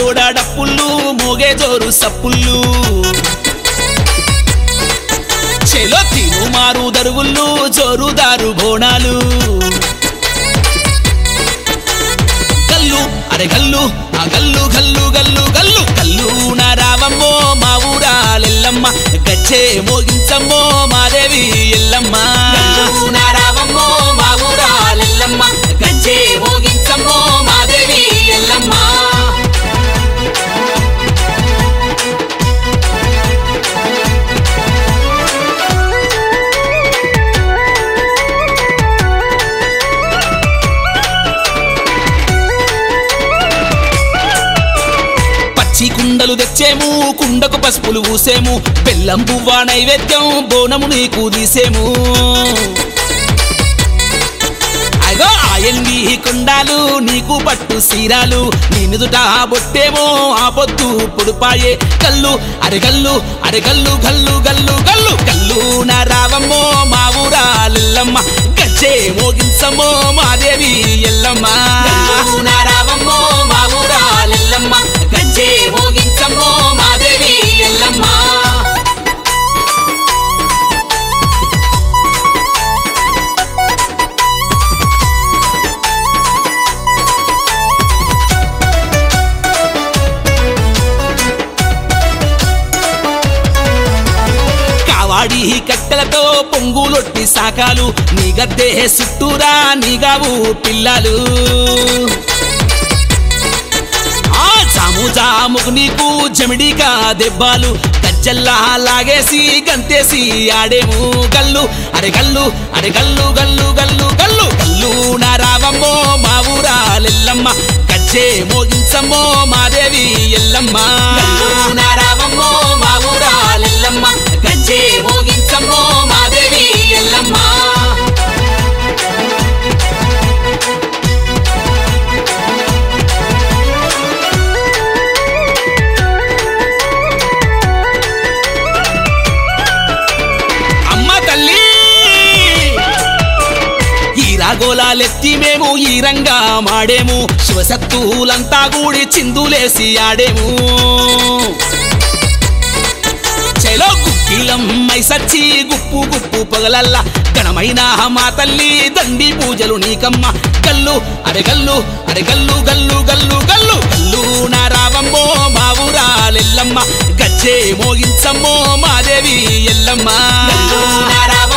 జోడ డప్పుళ్ళు మోగే జోరు సప్పుళ్ళు చెలో తిను మారు దరువుళ్ళు జోరుదారు బోనాలు గల్లు అరే గల్లు ఆ గల్లు గల్లు గల్లు గల్లు గల్లు నా రావమ్మో మా ఊరాలెల్లమ్మ గచ్చే మోగించమ్మో మాదేవి ఎల్లమ్మ నా రావమ్మో మా ఊరాలెల్లమ్మ గజ్జే మోగించమ్మో మాదేవి ఎల్లమ్మ పచ్చి కుండలు తెచ్చేము కుండకు పసుపులు ఊసేము బెల్లం పువ్వా నైవేద్యం బోనము నీకు తీసేము అగో ఆయండి కుండాలు నీకు పట్టు సీరాలు నీ నుదుట బొట్టేమో ఆ పొద్దు పొడుపాయే కల్లు అరెగల్లు అరెగల్లు గల్లు గల్లు గల్లు గల్లు నా రావమ్మో మా ఊరాలెల్లమ్మ గచ్చే మోగించమ్మో మాదేవి ఎల్లమ్మ నా రావమ్మో మా ఊరాలెల్లమ్మ గజ్జే మోగించమ్మో మాదేవి ఎల్లమ్మ కావాడి కట్టెలతో పొంగులొట్టి సాకాలు నీ గద్దే చుట్టూరా నీగావు పిల్లలు ఆ జాము జాముకు నీకు జమిడిగా దెబ్బాలు గజ్జల్లా లాగేసి గంతేసి ఆడేము గల్లు అరే గల్లు అరే గల్లు గల్లు గల్లు గల్లు గల్లు నా రావమ్మో మా ఊరాలెల్లమ్మ గజ్జే మోగించమ్మో మాదేవి ఎల్లమ్మ నా రావమ్మో మా ఊరాలెల్లమ్మ గజ్జే మోగించమ్మో మాదేవి ఎల్లమ్మ అమ్మ తల్లి ఈ రాగోలాలెత్తి మేము ఈ రంగా మాడేము శివసత్తులంతా కూడి చిందులేసి ఆడేము చెలో గుక్కిలం మైసచ్చి గుప్పు గుప్పు పొగలల్ల ఘనమైన మా తల్లి దండి పూజలు నీకమ్మ గల్లు అరే గల్లు అరే గల్లు గల్లు గల్లు గల్లు గల్లు నా రావమ్మో మా ఊరాలెల్లమ్మ గచ్చే మోగించమ్మో మాదేవి ఎల్లమ్మ నా రావ